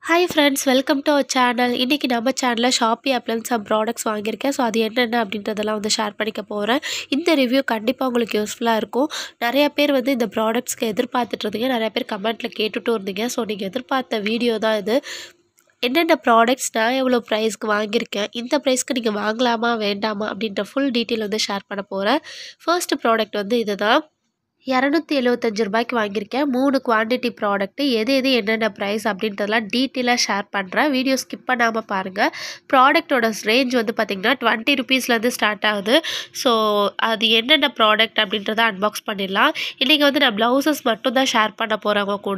hi friends welcome to our channel இன்றைக்கி நம்ம சேனலில் ஷாப்பி ஆப்லேருந்து சம் ப்ராடக்ட்ஸ் வாங்கியிருக்கேன் ஸோ அது என்னென்ன அப்படின்றதெல்லாம் வந்து ஷேர் பண்ணிக்க போகிறேன் இந்த ரிவ்யூ கண்டிப்பாக உங்களுக்கு யூஸ்ஃபுல்லாக இருக்கும் நிறைய பேர் வந்து இந்த ப்ராடக்ட்ஸ்க்கு எதிர்பார்த்துட்டு இருந்தீங்க நிறைய பேர் கமெண்ட்டில் கேட்டுட்டும் இருந்தீங்க ஸோ நீங்கள் எதிர்பார்த்த வீடியோ தான் இது என்னென்ன ப்ராடக்ட்ஸ் நான் எவ்வளோ ப்ரைஸ்க்கு வாங்கியிருக்கேன் இந்த ப்ரைஸ்க்கு நீங்கள் வாங்கலாமா வேண்டாமா அப்படின்ற ஃபுல் டீட்டெயில் வந்து ஷேர் பண்ண போகிறேன் ஃபர்ஸ்ட் ப்ராடக்ட் வந்து இதுதான் இரநூத்தி எழுபத்தஞ்சு ரூபாய்க்கு வாங்கியிருக்கேன் மூணு குவான்டிட்டி ப்ராடக்ட்டு எது எது என்னென்ன ப்ரைஸ் அப்படின்றதெல்லாம் டீட்டெயிலாக ஷேர் பண்ணுறேன் வீடியோ ஸ்கிப் பண்ணாமல் பாருங்கள் ப்ராடக்ட்டோட ரேஞ்ச் வந்து பார்த்திங்கன்னா டுவெண்ட்டி ருபீஸ்லேருந்து ஸ்டார்ட் ஆகுது ஸோ அது என்னென்ன ப்ராடக்ட் அப்படின்றத அன்பாக்ஸ் பண்ணிடலாம் இன்றைக்கி வந்து நான் ப்ளவுசஸ் மட்டும் தான் ஷேர் பண்ண போகிறவங்க கூட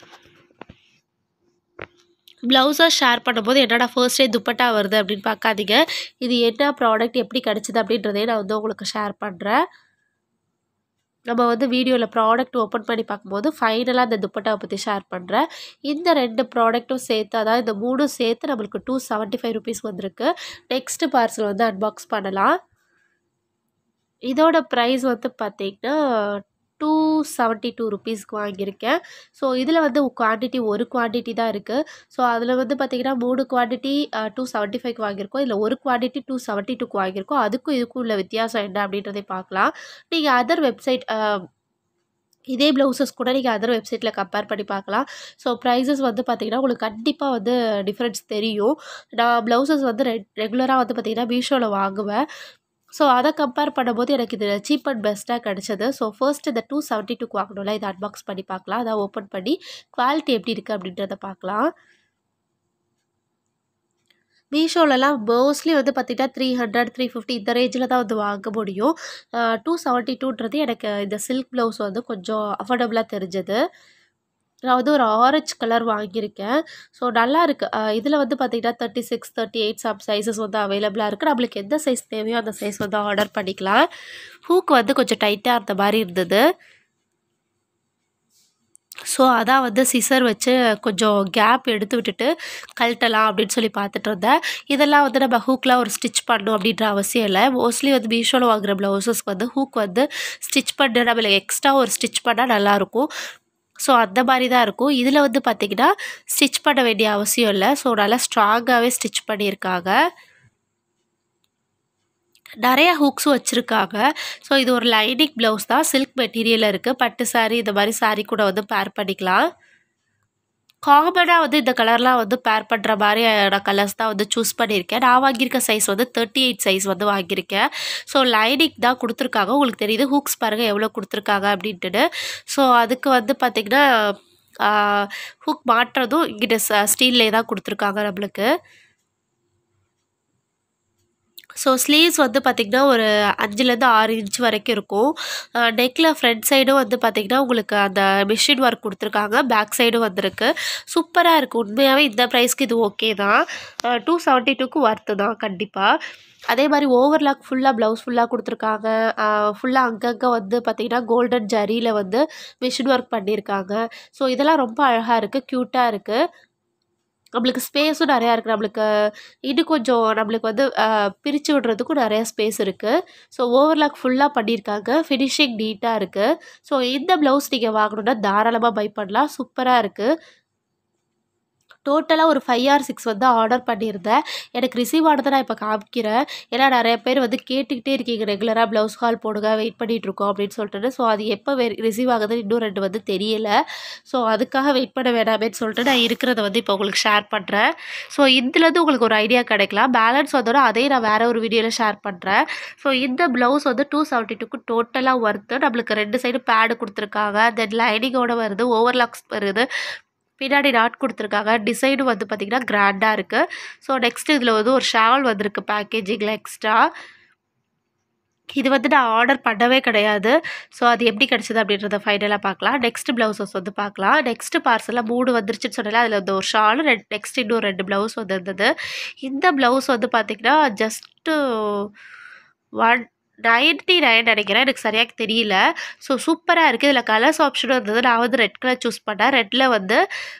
ப்ளவுஸாக ஷேர் பண்ணும்போது என்னடா ஃபர்ஸ்டே துப்பட்டா வருது அப்படின்னு பார்க்காதீங்க இது என்ன ப்ராடக்ட் எப்படி கிடச்சிது அப்படின்றதே நான் வந்து உங்களுக்கு ஷேர் பண்ணுறேன் நம்ம வந்து வீடியோவில் ப்ராடக்ட் ஓப்பன் பண்ணி பார்க்கும்போது ஃபைனலாக அந்த துப்பட்டாவை பற்றி ஷேர் பண்ணுறேன் இந்த ரெண்டு ப்ராடக்ட்டும் சேர்த்து அதாவது இந்த மூணும் சேர்த்து நம்மளுக்கு டூ செவன்ட்டி ஃபைவ் ருபீஸ் வந்திருக்கு நெக்ஸ்ட்டு பார்சல் வந்து அன்பாக்ஸ் பண்ணலாம் இதோட ப்ரைஸ் வந்து பார்த்திங்கன்னா டூ செவன்ட்டி டூ ருபீஸ்க்கு வாங்கியிருக்கேன் ஸோ இதில் வந்து குவான்டிட்டி ஒரு குவான்டிட்டி தான் இருக்குது ஸோ அதில் வந்து பார்த்திங்கன்னா மூணு குவான்டிட்டி டூ செவன்ட்டி ஃபைவ்க்கு வாங்கியிருக்கோம் இதில் ஒரு குவான்டிட்டி டூ செவன்ட்டி டூக்கு வாங்கியிருக்கோம் அதுக்கும் இதுக்கும் உள்ள வித்தியாசம் என்ன அப்படின்றதை பார்க்கலாம் நீங்கள் அதர் வெப்சைட் இதே ப்ளவுசஸ் கூட நீங்கள் அதர் வெப்சைட்டில் கம்பேர் பண்ணி பார்க்கலாம் ஸோ ப்ரைஸஸ் வந்து பார்த்திங்கன்னா உங்களுக்கு கண்டிப்பாக வந்து டிஃப்ரென்ஸ் தெரியும் நான் ப்ளவுசஸ் வந்து ரெ ரெகுலராக வந்து பார்த்திங்கன்னா மீஷோவில் வாங்குவேன் ஸோ அதை கம்பேர் பண்ணும்போது எனக்கு இது சீப் அண்ட் பெஸ்ட்டாக கிடச்சது ஸோ ஃபர்ஸ்ட் இந்த டூ செவன்ட்டி டூக்கு வாங்கணும்ல இதை அன்பாக்ஸ் பண்ணி பார்க்கலாம் அதை ஓப்பன் பண்ணி குவாலிட்டி எப்படி இருக்குது அப்படின்றத பார்க்கலாம் மீஷோலலாம் மோஸ்ட்லி வந்து பார்த்திங்கன்னா த்ரீ ஹண்ட்ரட் த்ரீ ஃபிஃப்டி இந்த ரேஞ்சில் தான் வந்து வாங்க முடியும் டூ செவன்ட்டி டூன்றது எனக்கு இந்த சில்க் ப்ளவுஸ் வந்து கொஞ்சம் அஃபோர்டபுளாக தெரிஞ்சது நான் வந்து ஒரு ஆரஞ்சு கலர் வாங்கியிருக்கேன் ஸோ நல்லா இருக்குது இதில் வந்து பார்த்திங்கன்னா thirty six thirty eight some sizes வந்து அவைலபிளாக இருக்குது நம்மளுக்கு எந்த சைஸ் தேவையோ அந்த சைஸ் வந்து ஆர்டர் பண்ணிக்கலாம் ஹூக் வந்து கொஞ்சம் டைட்டாக இருந்த மாதிரி இருந்தது ஸோ அதான் வந்து சிசர் வச்சு கொஞ்சம் கேப் எடுத்து விட்டுட்டு கழட்டலாம் அப்படின்னு சொல்லி பார்த்துட்டு இருந்தேன் இதெல்லாம் வந்து நம்ம ஹூக்லாம் ஒரு ஸ்டிச் பண்ணணும் அப்படின்ற அவசியம் இல்லை மோஸ்ட்லி வந்து மீஷோவில் வாங்குகிற ப்ளவுசஸ்க்கு வந்து ஹூக் வந்து ஸ்டிச் பண்ண நம்மளுக்கு எக்ஸ்ட்ரா ஒரு ஸ்டிச் பண்ணால் நல்லாயிருக்கும் ஸோ அந்த மாதிரி தான் இருக்கும் இதில் வந்து பார்த்திங்கன்னா ஸ்டிச் பண்ண வேண்டிய அவசியம் இல்லை ஸோ நல்லா ஸ்ட்ராங்காகவே ஸ்டிச் பண்ணியிருக்காங்க நிறையா ஹூக்ஸும் வச்சுருக்காங்க ஸோ இது ஒரு லைனிங் ப்ளவுஸ் தான் சில்க் மெட்டீரியலில் இருக்குது பட்டு சாரீ இந்த மாதிரி சாரீ கூட வந்து பேர் பண்ணிக்கலாம் காமனாக வந்து இந்த கலர்லாம் வந்து பேர் பண்ணுற மாதிரியான கலர்ஸ் தான் வந்து சூஸ் பண்ணியிருக்கேன் நான் வாங்கியிருக்க சைஸ் வந்து தேர்ட்டி எயிட் சைஸ் வந்து வாங்கியிருக்கேன் ஸோ லைனிங் தான் கொடுத்துருக்காங்க உங்களுக்கு தெரியுது ஹூக்ஸ் பாருங்கள் எவ்வளோ கொடுத்துருக்காங்க அப்படின்ட்டு ஸோ அதுக்கு வந்து பார்த்திங்கன்னா ஹூக் மாட்டுறதும் இங்கிட்ட ஸ்டீல்லே தான் கொடுத்துருக்காங்க நம்மளுக்கு ஸோ ஸ்லீவ்ஸ் வந்து பார்த்திங்கன்னா ஒரு அஞ்சுலேருந்து ஆறு இன்ச் வரைக்கும் இருக்கும் நெக்கில் ஃப்ரண்ட் சைடும் வந்து பார்த்திங்கன்னா உங்களுக்கு அந்த மிஷின் ஒர்க் கொடுத்துருக்காங்க பேக் சைடும் வந்திருக்கு சூப்பராக இருக்குது உண்மையாகவே இந்த ப்ரைஸ்க்கு இது ஓகே தான் டூ செவன்ட்டி டூக்கு ஒர்த்து தான் கண்டிப்பாக அதே மாதிரி ஓவர்லாக் ஃபுல்லாக ப்ளவுஸ் ஃபுல்லாக கொடுத்துருக்காங்க ஃபுல்லாக அங்கங்கே வந்து பார்த்திங்கன்னா கோல்டன் ஜரியில் வந்து மிஷின் ஒர்க் பண்ணியிருக்காங்க ஸோ இதெல்லாம் ரொம்ப அழகாக இருக்குது க்யூட்டாக இருக்குது நம்மளுக்கு ஸ்பேஸும் நிறையா இருக்குது நம்மளுக்கு இன்னும் கொஞ்சம் நம்மளுக்கு வந்து பிரித்து விடுறதுக்கும் நிறையா ஸ்பேஸ் இருக்குது ஸோ ஓவர்லாக் ஃபுல்லாக பண்ணியிருக்காங்க ஃபினிஷிங் நீட்டாக இருக்குது ஸோ இந்த ப்ளவுஸ் நீங்கள் வாங்கணுன்னா தாராளமாக பை பண்ணலாம் சூப்பராக இருக்குது டோட்டலாக ஒரு ஃபைவ் ஆர் சிக்ஸ் வந்து ஆர்டர் பண்ணியிருந்தேன் எனக்கு ரிசீவ் ஆனதை நான் இப்போ காமிக்கிறேன் ஏன்னா நிறைய பேர் வந்து கேட்டுக்கிட்டே இருக்கீங்க ரெகுலராக ப்ளவுஸ் கால் போடுங்க வெயிட் பண்ணிகிட்ருக்கோம் அப்படின்னு சொல்லிட்டு ஸோ அது எப்போ வெ ரிசீவ் ஆகுதுன்னு இன்னும் ரெண்டு வந்து தெரியலை ஸோ அதுக்காக வெயிட் பண்ண வேணாமேன்னு சொல்லிட்டு நான் இருக்கிறத வந்து இப்போ உங்களுக்கு ஷேர் பண்ணுறேன் ஸோ இதுலேருந்து உங்களுக்கு ஒரு ஐடியா கிடைக்கலாம் பேலன்ஸ் வந்தோட அதே நான் வேறு ஒரு வீடியோவில் ஷேர் பண்ணுறேன் ஸோ இந்த ப்ளவுஸ் வந்து டூ செவன்ட்டி டூக்கு டோட்டலாக ஒர்த்து நம்மளுக்கு ரெண்டு சைடு பேடு கொடுத்துருக்காங்க தென் லைனிங்கோட வருது ஓவர்லாக்ஸ் வருது பின்னாடி நாட் கொடுத்துருக்காங்க டிசைனும் வந்து பார்த்திங்கன்னா கிராண்டாக இருக்குது ஸோ நெக்ஸ்ட் இதில் வந்து ஒரு ஷால் வந்திருக்கு பேக்கேஜிங்கில் எக்ஸ்ட்ரா இது வந்து நான் ஆர்டர் பண்ணவே கிடையாது ஸோ அது எப்படி கிடச்சிது அப்படின்றத ஃபைனலாக பார்க்கலாம் நெக்ஸ்ட் ப்ளவுசஸ் வந்து பார்க்கலாம் நெக்ஸ்ட் பார்சலில் மூணு வந்துருச்சுன்னு சொன்னால அதில் வந்து ஒரு ஷாலும் ரெண்டு நெக்ஸ்ட் இன்னும் ரெண்டு ப்ளவுஸ் வந்துருந்தது இந்த ப்ளவுஸ் வந்து பார்த்திங்கன்னா ஜஸ்ட்டு ஒன் நைன்ட்டி நைன் நினைக்கிறேன் எனக்கு சரியாக தெரியல ஸோ சூப்பராக இருக்குது இதில் கலர்ஸ் ஆப்ஷனும் இருந்தது நான் வந்து ரெட் கலர் சூஸ் பண்ணேன் ரெட்டில் வந்து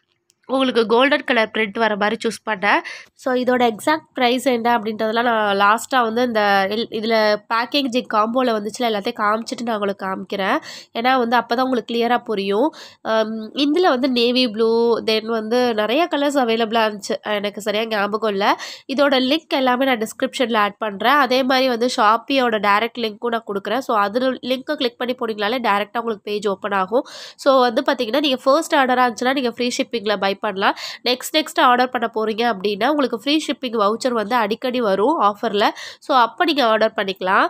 உங்களுக்கு கோல்டன் கலர் பிரிண்ட் வர மாதிரி சூஸ் பண்ணேன் ஸோ இதோட எக்ஸாக்ட் ப்ரைஸ் என்ன அப்படின்றதெல்லாம் நான் லாஸ்ட்டாக வந்து இந்த இதில் பேக்கேஜிங் காம்போவில் வந்துச்சுல எல்லாத்தையும் காமிச்சிட்டு நான் உங்களுக்கு காமிக்கிறேன் ஏன்னா வந்து அப்போ தான் உங்களுக்கு கிளியராக புரியும் இதில் வந்து நேவி ப்ளூ தென் வந்து நிறைய கலர்ஸ் அவைலபிளாக இருந்துச்சு எனக்கு சரியாக ஞாபகம் இல்லை இதோட லிங்க் எல்லாமே நான் டிஸ்கிரிப்ஷனில் ஆட் பண்ணுறேன் அதே மாதிரி வந்து ஷாப்பியோட டேரக்ட் லிங்க்கும் நான் கொடுக்குறேன் ஸோ அதில் லிங்க்கை கிளிக் பண்ணி போனீங்கனாலே டேரெக்டாக உங்களுக்கு பேஜ் ஓப்பன் ஆகும் ஸோ வந்து பார்த்தீங்கன்னா நீங்கள் ஃபர்ஸ்ட் ஆர்டராக இருந்துச்சுன்னா நீங்கள் ஃப்ரீ ஷிப்பிங்கில் பை பண்ணலாம் நெக்ஸ்ட் நெக்ஸ்ட் ஆர்டர் பண்ண போகிறீங்க அப்படின்னா உங்களுக்கு ஃப்ரீ ஷிப்பிங் வவுச்சர் வந்து அடிக்கடி வரும் ஆஃபரில் ஸோ அப்போ நீங்கள் ஆர்டர் பண்ணிக்கலாம்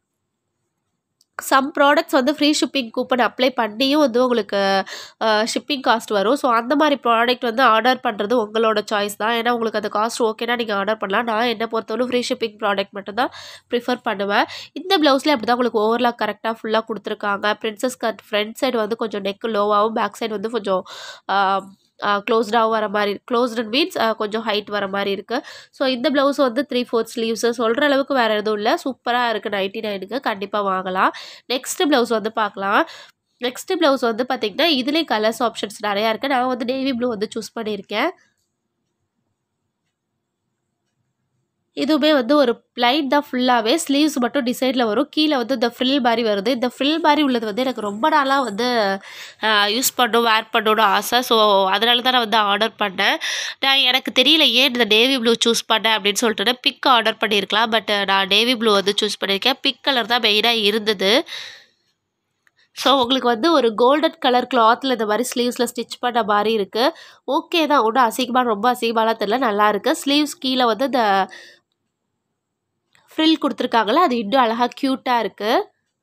சம் ப்ராடக்ட்ஸ் வந்து ஃப்ரீ ஷிப்பிங் கூப்பன் அப்ளை பண்ணியும் வந்து உங்களுக்கு ஷிப்பிங் காஸ்ட் வரும் ஸோ அந்த மாதிரி ப்ராடக்ட் வந்து ஆர்டர் பண்ணுறது உங்களோட சாய்ஸ் தான் ஏன்னா உங்களுக்கு அந்த காஸ்ட் ஓகேனா நீங்கள் ஆர்டர் பண்ணலாம் நான் என்னை பொறுத்தவரை ஃப்ரீ ஷிப்பிங் ப்ராடக்ட் மட்டும்தான் ப்ரிஃபர் பண்ணுவேன் இந்த ப்ளவுஸில் அப்படி தான் உங்களுக்கு ஓவர்லாக் கரெக்டாக ஃபுல்லாக கொடுத்துருக்காங்க பிரின்சஸ் கட் ஃப்ரண்ட் சைடு வந்து கொஞ்சம் நெக்கு லோவாகவும் பேக் சைடு வந்து கொஞ்சம் க்ளோஸ்டாகவும் வர மாதிரி க்ளோஸ்டு மீன்ஸ் கொஞ்சம் ஹைட் வர மாதிரி இருக்குது ஸோ இந்த ப்ளவுஸ் வந்து த்ரீ ஃபோர்த் ஸ்லீவ்ஸு சொல்கிற அளவுக்கு வேறு எதுவும் இல்லை சூப்பராக இருக்குது நைன்ட்டி நைனுக்கு கண்டிப்பாக வாங்கலாம் நெக்ஸ்ட்டு ப்ளவுஸ் வந்து பார்க்கலாம் நெக்ஸ்ட்டு ப்ளவுஸ் வந்து பார்த்திங்கன்னா இதுலேயும் கலர்ஸ் ஆப்ஷன்ஸ் நிறையா இருக்குது நான் வந்து நேவி ப்ளூ வந்து சூஸ் பண்ணியிருக்கேன் இதுவுமே வந்து ஒரு ப்ளைட் தான் ஃபுல்லாகவே ஸ்லீவ்ஸ் மட்டும் டிசைனில் வரும் கீழே வந்து இந்த ஃப்ரில் மாதிரி வருது இந்த ஃப்ரில் மாதிரி உள்ளது வந்து எனக்கு ரொம்ப நாளாக வந்து யூஸ் பண்ணும் வேர் பண்ணணும்னு ஆசை ஸோ அதனால தான் நான் வந்து ஆர்டர் பண்ணேன் நான் எனக்கு தெரியல ஏன் இந்த நேவி ப்ளூ சூஸ் பண்ணேன் அப்படின்னு சொல்லிட்டு பிக் ஆர்டர் பண்ணியிருக்கலாம் பட் நான் நேவி ப்ளூ வந்து சூஸ் பண்ணியிருக்கேன் பிக் கலர் தான் மெயினாக இருந்தது ஸோ உங்களுக்கு வந்து ஒரு கோல்டன் கலர் கிளாத்தில் இந்த மாதிரி ஸ்லீவ்ஸில் ஸ்டிச் பண்ண மாதிரி இருக்குது ஓகே தான் ஒன்றும் அசிங்கமாக ரொம்ப அசிங்கமாலாம் தெரியல நல்லா இருக்குது ஸ்லீவ்ஸ் கீழே வந்து இந்த ஃப்ரில் கொடுத்துருக்காங்களே அது இன்னும் அழகாக க்யூட்டாக இருக்குது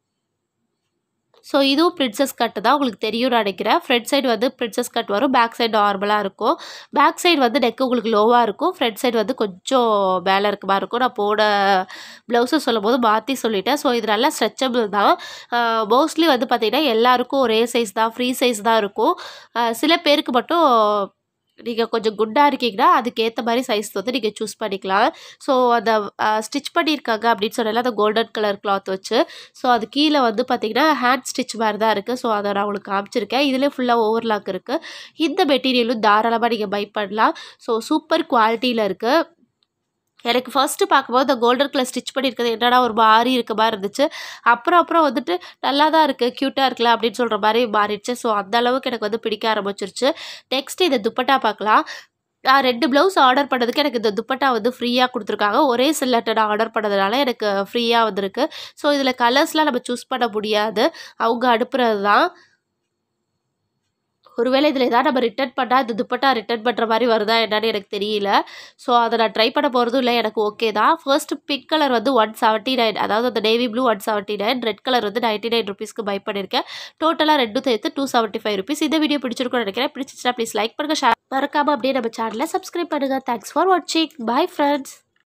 ஸோ இதுவும் பிரின்சஸ் கட்டு தான் உங்களுக்கு தெரியும் நினைக்கிறேன் ஃப்ரண்ட் சைடு வந்து பிரின்சஸ் கட் வரும் பேக் சைடு நார்மலாக இருக்கும் பேக் சைடு வந்து நெக்கு உங்களுக்கு லோவாக இருக்கும் ஃப்ரண்ட் சைடு வந்து கொஞ்சம் மேலே இருக்க மாதிரி இருக்கும் நான் போட ப்ளவுஸை சொல்லும் போது மாற்றி சொல்லிட்டேன் ஸோ இது நல்லா ஸ்ட்ரெச்சபிள் தான் மோஸ்ட்லி வந்து பார்த்திங்கன்னா எல்லாருக்கும் ஒரே சைஸ் தான் ஃப்ரீ சைஸ் தான் இருக்கும் சில பேருக்கு மட்டும் நீங்கள் கொஞ்சம் குண்டாக இருக்கீங்கன்னா அதுக்கேற்ற மாதிரி சைஸ் வந்து நீங்கள் சூஸ் பண்ணிக்கலாம் ஸோ அந்த ஸ்டிச் பண்ணியிருக்காங்க அப்படின்னு சொன்னால அந்த கோல்டன் கலர் கிளாத் வச்சு ஸோ அது கீழே வந்து பார்த்திங்கன்னா ஹேண்ட் ஸ்டிச் மாதிரி தான் இருக்குது ஸோ அதை நான் உங்களுக்கு காமிச்சிருக்கேன் இதில் ஃபுல்லாக ஓவர்லாக் இருக்குது இந்த மெட்டீரியலும் தாராளமாக நீங்கள் பை பண்ணலாம் ஸோ சூப்பர் குவாலிட்டியில் இருக்குது எனக்கு ஃபர்ஸ்ட்டு பார்க்கும்போது இந்த கோல்டன் கலர் ஸ்டிச் பண்ணியிருக்கிறது என்னடா ஒரு மாதிரி இருக்க மாதிரி இருந்துச்சு அப்புறம் அப்புறம் வந்துட்டு நல்லா தான் இருக்குது க்யூட்டாக இருக்குல்ல அப்படின்னு சொல்கிற மாதிரி மாறிடுச்சு ஸோ அந்த அளவுக்கு எனக்கு வந்து பிடிக்க ஆரம்பிச்சிருச்சு நெக்ஸ்ட் இந்த துப்பட்டா பார்க்கலாம் நான் ரெண்டு ப்ளவுஸ் ஆர்டர் பண்ணதுக்கு எனக்கு இந்த துப்பட்டா வந்து ஃப்ரீயாக கொடுத்துருக்காங்க ஒரே சில்லட்டை நான் ஆர்டர் பண்ணதுனால எனக்கு ஃப்ரீயாக வந்திருக்கு ஸோ இதில் கலர்ஸ்லாம் நம்ம சூஸ் பண்ண முடியாது அவங்க அனுப்புறது தான் ஒருவேளை இதில் ஏதாவது நம்ம ரிட்டர்ன் பண்ணால் இந்த துப்பட்டா ரிட்டர்ன் பண்ணுற மாதிரி வருதா என்னன்னு எனக்கு தெரியல ஸோ அதை நான் ட்ரை பண்ண போகிறதும் இல்லை எனக்கு ஓகே தான் ஃபர்ஸ்ட் பிங்க் கலர் வந்து ஒன் செவன்ட்டி நைன் அதாவது அந்த navy blue one seventy nine red colour வந்து நைன்ட்டி நைன் ருபீஸ்க்கு பை பண்ணியிருக்கேன் டோட்டலாக ரெண்டும் சேர்த்து டூ செவன்ட்டி ஃபைவ் ருபீஸ் இந்த வீடியோ பிடிச்சிருக்கும்னு நினைக்கிறேன் பிடிச்சிச்சுன்னா ப்ளீஸ் லைக் பண்ணுங்கள் ஷேர் மறக்காமல் அப்படியே நம்ம சேனலை சப்ஸ்கிரைப் பண்ணுங்கள் தேங்க்ஸ் ஃபார் வாட்சிங் பை ஃப்ரெண்ட்ஸ்